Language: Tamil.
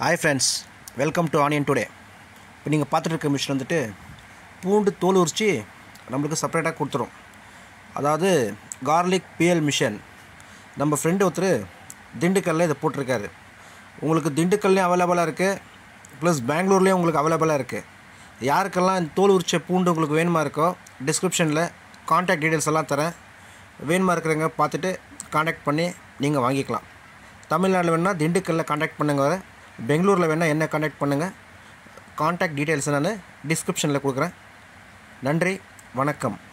hi friends welcome to onion today இப்போ நீங்கள் பார்த்துட்டு இருக்க மிஷின் வந்துட்டு பூண்டு தோல் உரித்து நம்மளுக்கு செப்பரேட்டாக கொடுத்துரும் அதாவது கார்லிக் பிஎல் மிஷின் நம்ம ஃப்ரெண்டு ஒருத்தர் திண்டுக்கல்ல இதை போட்டிருக்காரு உங்களுக்கு திண்டுக்கல்லையும் அவைலபிளாக இருக்குது ப்ளஸ் பெங்களூர்லேயும் உங்களுக்கு அவைலபிளாக இருக்குது யாருக்கெல்லாம் இந்த தோல் உரிச்ச பூண்டு உங்களுக்கு வேணுமா இருக்கோ டிஸ்கிரிப்ஷனில் காண்டாக்ட் டீட்டெயில்ஸ் எல்லாம் தரேன் வேணுமா இருக்கிறவங்க பார்த்துட்டு காண்டாக்ட் பண்ணி நீங்கள் வாங்கிக்கலாம் தமிழ்நாட்டில் வேணால் திண்டுக்கல்லில் காண்டாக்ட் பண்ணுங்கள் பெங்களூரில் வேணால் என்ன காண்டாக்ட் பண்ணுங்கள் காண்டாக்ட் டீட்டெயில்ஸ் நான் டிஸ்கிரிப்ஷனில் கொடுக்குறேன் நன்றி வணக்கம்